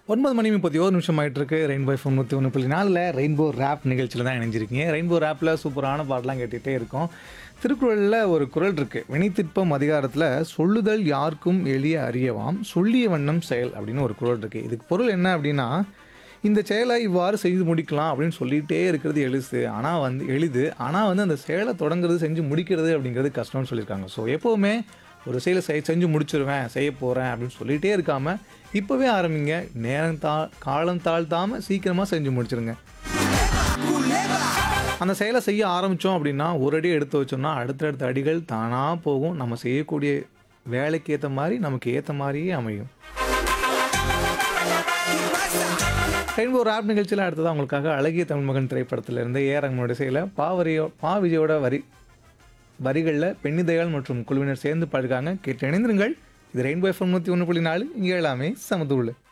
ஒன்பது மணி முப்பத்தி ஒரு நிமிஷம் ஆயிட்டு இருக்கு ரெயின்போ எஃப்எம் நூற்றி ஒன்று புள்ளி நாலில் ரெயின்போ ரேப் நிகழ்ச்சியில் தான் இணைஞ்சிருக்கீங்க ரெயின்போ ரேப்பில் சூப்பரான பாட்டெலாம் கேட்டுகிட்டே இருக்கோம் திருக்குறளில் ஒரு குறள் இருக்கு வினைத்திற்பம் அதிகாரத்தில் சொல்லுதல் யாருக்கும் எளிய அறியவாம் சொல்லிய வண்ணம் செயல் அப்படின்னு ஒரு குறள் இருக்கு இதுக்கு பொருள் என்ன அப்படின்னா இந்த செயலை இவ்வாறு செய்து முடிக்கலாம் அப்படின்னு சொல்லிகிட்டே இருக்கிறது எளிசு ஆனால் வந்து எளிது ஆனால் வந்து அந்த செயலை தொடங்குறது செஞ்சு முடிக்கிறது அப்படிங்கிறது கஷ்டம்னு சொல்லியிருக்காங்க ஸோ எப்போவுமே ஒரு செயலை செய் செஞ்சு முடிச்சிருவேன் செய்ய போகிறேன் அப்படின்னு சொல்லிகிட்டே இருக்காமல் இப்போவே ஆரம்பிங்க நேரம் தா காலம் தாழ்த்தாமல் சீக்கிரமாக செஞ்சு முடிச்சிருங்க அந்த செயலை செய்ய ஆரம்பித்தோம் அப்படின்னா ஒரு அடி எடுத்து வச்சோம்னா அடுத்தடுத்த அடிகள் தானாக போகும் நம்ம செய்யக்கூடிய வேலைக்கு ஏற்ற மாதிரி நமக்கு ஏற்ற மாதிரியே அமையும் ரெயின்போ ராப் நிகழ்ச்சியில் அடுத்தது அவங்களுக்காக அழகிய தமிழ் மகன் திரைப்படத்தில் இருந்து ஏ ரங்கனோட செயல பாவரியோ பா விஜயோட வரி வரிகளில் பெண்ணிதயாள் மற்றும் குழுவினர் சேர்ந்து பாடுறாங்க கேட்டு இணைந்திருங்கள் இது ரெயின்போ எஃப்எம் நூற்றி ஒன்று புள்ளி நாலு இங்கே எல்லாமே சமதுள்ள